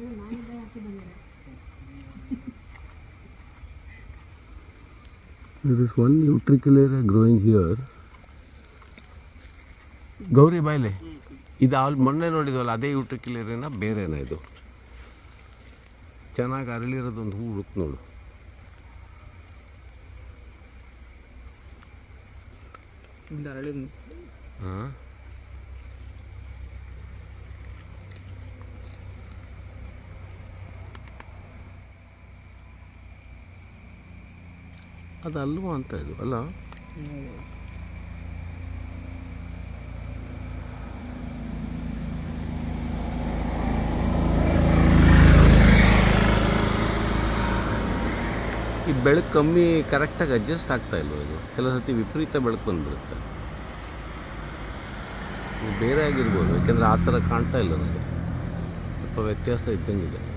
There is one utricularia growing here. Gauri ಬಾಯ್ಲೆ ಇದು ಅಲ್ಲಿ ಮೊನ್ನೆ ನೋಡಿದ್ವಲ್ಲ ಅದೇ ಯುಟ್ರಿಕ್ಯುಲೇರಿಯನ ಬೇರೆನಾ ಇದು ಚೆನ್ನಾಗಿ ಅರಳಿರೋದೊಂದು ಹೂ ಹುಡುಕ್ ನೋಡು ಇಲ್ಲ ಅರಳಿದ್ ಹಾಂ ಅದು ಅಲ್ವಾ ಅಂತ ಇದು ಅಲ್ಲ ಈ ಬೆಳಕು ಕಮ್ಮಿ ಕರೆಕ್ಟಾಗಿ ಅಡ್ಜಸ್ಟ್ ಆಗ್ತಾ ಇಲ್ವ ಇದು ಕೆಲವು ಸತಿ ವಿಪರೀತ ಬೆಳಕು ಬಂದ್ಬಿಡುತ್ತೆ ಇದು ಬೇರೆ ಆಗಿರ್ಬೋದು ಯಾಕೆಂದರೆ ಆ ಥರ ಕಾಣ್ತಾ ಇಲ್ಲ ನನಗೆ ಸ್ವಲ್ಪ ವ್ಯತ್ಯಾಸ ಇದ್ದಂಗಿದೆ